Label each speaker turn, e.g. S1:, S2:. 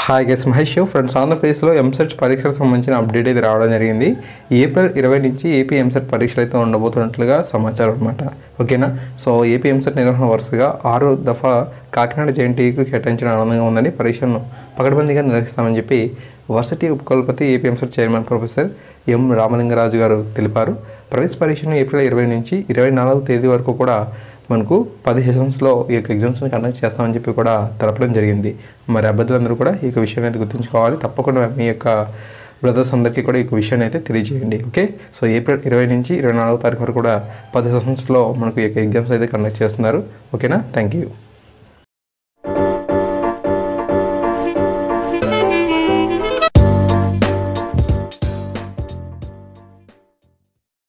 S1: hi guess Mahesh friends ఆంధ్రప్రదేశ్లో ఎంసెట్ పరీక్షలకు సంబంధించిన అప్డేట్ అయితే రావడం జరిగింది ఏప్రిల్ ఇరవై నుంచి ఏపీ ఎంసెట్ పరీక్షలు అయితే ఉండబోతున్నట్లుగా సమాచారం అనమాట ఓకేనా సో ఏపీ ఎంసెట్ నిర్వహణ వరుసగా ఆరో దఫా కాకినాడ జేఎన్టీకి కేటాయించిన ఆనందంగా ఉందని పరీక్షలను పకడ్బందీగా నిర్వహిస్తామని చెప్పి వర్సిటీ ఉపకులపతి AP EAMCET chairman professor M Ramalingaraju గారు తెలిపారు ప్రవేశ పరీక్షను ఏప్రిల్ ఇరవై నుంచి ఇరవై నాలుగవ తేదీ వరకు కూడా మనకు పది సెషన్స్లో ఈ యొక్క ఎగ్జామ్స్ని కండక్ట్ చేస్తామని చెప్పి కూడా తెలపడం జరిగింది మరి అభ్యర్థులందరూ కూడా ఈ యొక్క విషయాన్ని అయితే గుర్తుంచుకోవాలి తప్పకుండా మీ యొక్క బ్రదర్స్ అందరికీ కూడా ఈ యొక్క విషయాన్ని అయితే తెలియజేయండి ఓకే సో ఏప్రిల్ ఇరవై నుంచి ఇరవై నాలుగో తారీఖు వరకు కూడా పది సెషన్స్లో మనకు ఈ యొక్క ఎగ్జామ్స్ అయితే కండక్ట్ చేస్తున్నారు ఓకేనా థ్యాంక్ యూ